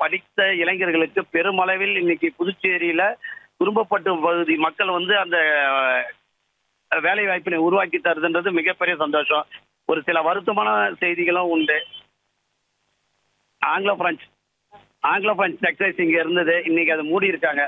படித்த இளைஞர்களுக்கு பெருமளவில் இன்னைக்கு புதுச்சேரியில குடும்பப்பட்டு பகுதி மக்கள் வந்து அந்த அஹ், வேலை வாய்ப்பினை உருவாக்கி தருதுன்றது மிகப்பெரிய சந்தோஷம் ஒரு சில வருத்தமான செய்திகளும் உண்டு Anglo French Anglo French textiles இங்க இருந்தது இன்னைக்கு அதை மூடி இருக்காங்க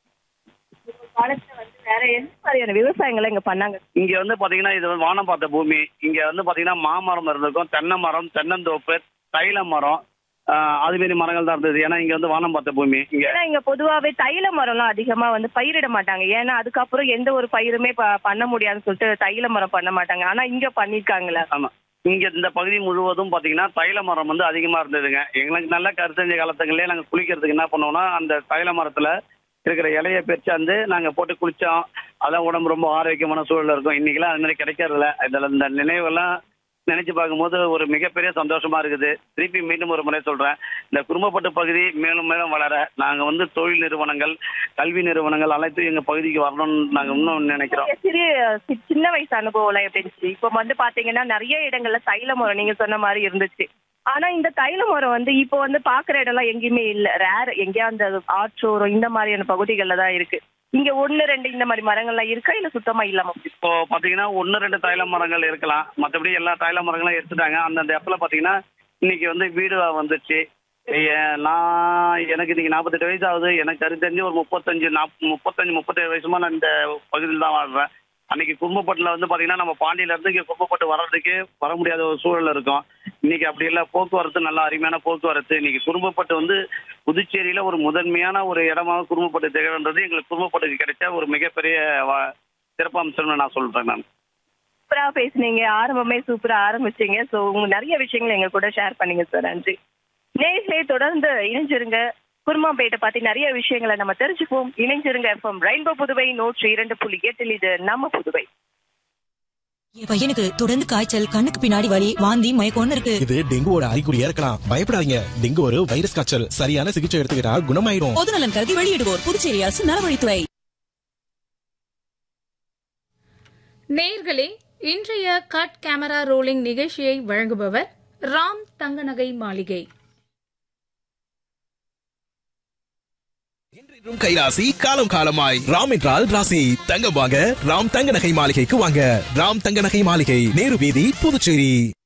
காலத்துல வந்து வேற எந்த மாதிரியான விவசாயங்களை இங்க பண்ணாங்க இங்க வந்து பாத்தீங்கன்னா இது வந்து வானம் பார்த்த பூமி இங்க வந்து பாத்தீங்கன்னா மாமரம் இருந்திருக்கும் தென்னை மரம் தென்னந்தோப்பு தைல மரம் ஆஹ், அது மாரி மரங்கள் தான் இருந்தது ஏன்னா இங்க வந்து வானம் பார்த்த பூமி இங்க ஏன்னா இங்க பொதுவாவே தைல மரம்லாம் அதிகமா வந்து பயிரிட மாட்டாங்க ஏன்னா அதுக்கப்புறம் எந்த ஒரு பயிருமே ப- பண்ண முடியாதுன்னு சொல்லிட்டு தைல மரம் பண்ண மாட்டாங்க ஆனா இங்க பண்ணிருக்காங்களா ஆமா இங்க இந்த பகுதி முழுவதும் பாத்தீங்கன்னா தைல மரம் வந்து அதிகமா இருந்ததுங்க எங்களுக்கு நல்ல கருத்தஞ்ச காலத்துங்களே நாங்க குளிக்கிறதுக்கு என்ன பண்ணுவோம்னா அந்த தைல மரத்துல இருக்கிற இலைய பிரிச்சாந்து நாங்க போட்டு குளிச்சோம் அதான் உடம்பு ரொம்ப ஆரோக்கியமான சூழல்ல இருக்கும் இன்னைக்கெல்லாம் அது மாதிரி கிடைக்கிறதில்ல இதுல இந்த நினைவெல்லாம் நினைச்சு பார்க்கும்போது ஒரு மிகப்பெரிய சந்தோஷமா இருக்குது திருப்பி மீண்டும் ஒரு முறை சொல்றேன் இந்த குடும்பப்பட்டு பகுதி மேலும் மேலும் வளர நாங்க வந்து தொழில் நிறுவனங்கள் கல்வி நிறுவனங்கள் அனைத்தும் எங்க பகுதிக்கு வரணும்னு நாங்க இன்னும் நினைக்கிறோம் சிறிய சி- சின்ன வயசு அனுபவம் எல்லாம் எப்படி இருந்துச்சு இப்போ வந்து பாத்தீங்கன்னா நிறைய இடங்கள்ல தைல மரம் நீங்க சொன்ன மாதிரி இருந்துச்சு ஆனா இந்த தைல மரம் வந்து இப்போ வந்து பாக்குற இடம்லாம் எங்கேயுமே இல்ல ரேர் எங்கேயா அந்த ஆற்றோரம் இந்த மாதிரியான பகுதிகள்ல தான் இருக்கு இங்க ஒண்ணு ரெண்டு இந்த மாதிரி மரங்கள்லாம் இருக்கா இல்ல சுத்தமா இல்லாம போச்சு? இப்போ பாத்தீங்கன்னா ஒன்னு ரெண்டு தைல மரங்கள் இருக்கலாம் மற்றபடி எல்லா தைல மரங்களும் எடுத்துட்டாங்க அந்தந்த இடத்துல பாத்தீங்கன்னா இன்னைக்கு வந்து வீடு வந்துச்சு ஏ- நான் எனக்கு இன்னைக்கு நாற்பத்தெட்டு வயசு ஆகுது எனக்கு கரு தெரிஞ்சு ஒரு முப்பத்தஞ்சு நாப் முப்பத்தஞ்சு முப்பத்தேழு வயசுமா நான் இந்த பகுதியில் தான் வாழ்றேன் அன்னைக்கு குடும்பப்பட்டில் வந்து பாத்தீங்கன்னா நம்ம பாண்டியில இருந்து இங்க குடும்பப்பட்டு வர்றதுக்கு வர முடியாத ஒரு சூழல் இருக்கும் இன்னைக்கு அப்படி இல்லை போக்குவரத்து நல்ல அருமையான போக்குவரத்து இன்னைக்கு குடும்பப்பட்டு வந்து புதுச்சேரியில ஒரு முதன்மையான ஒரு இடமாக குடும்பப்பட்டு திகழ்ன்றது எங்களுக்கு குடும்பப்பட்டுக்கு கிடைச்ச ஒரு மிகப்பெரிய வ- சிறப்பம்சம்னு நான் சொல்றேன் நான் சூப்பரா பேசுனீங்க ஆரம்பமே சூப்பரா ஆரம்பிச்சீங்க சோ உங்க நிறைய விஷயங்களை எங்க கூட ஷேர் பண்ணீங்க சார் நன்றி நேர்களே தொடர்ந்து இணைஞ்சிருங்க குருமாம்பேட்டை பத்தி நிறைய விஷயங்களை நம்ம தெரிஞ்சுப்போம் இணைஞ்சிருங்க எஃப்எம் ரெயின்போ புதுவை நூற்றி இரண்டு புள்ளி எட்டில் இது நம்ம புதுவை என் பையனுக்கு தொடர்ந்து காய்ச்சல் கண்ணுக்கு பின்னாடி வலி வாந்தி மயக்கம்னு இருக்கு இது டெங்குவோட அறிகுறியா இருக்கலாம் பயப்படாதீங்க டெங்கு ஒரு வைரஸ் காய்ச்சல் சரியான சிகிச்சை எடுத்துக்கிட்டா குணமாயிரும் பொது நலன் கருதி வெளியிடுவோர் புதுச்சேரி அரசு நலவழித்துறை நேர்களே இன்றைய கட் கேமரா ரோலிங் நிகழ்ச்சியை வழங்குபவர் ராம் தங்கநகை மாளிகை என்றென்றும் கைராசி காலம் காலமாய் ராம் என்றால் ராசி தங்கம் வாங்க ராம் தங்க நகை மாளிகைக்கு வாங்க ராம் தங்க நகை மாளிகை நேரு வீதி புதுச்சேரி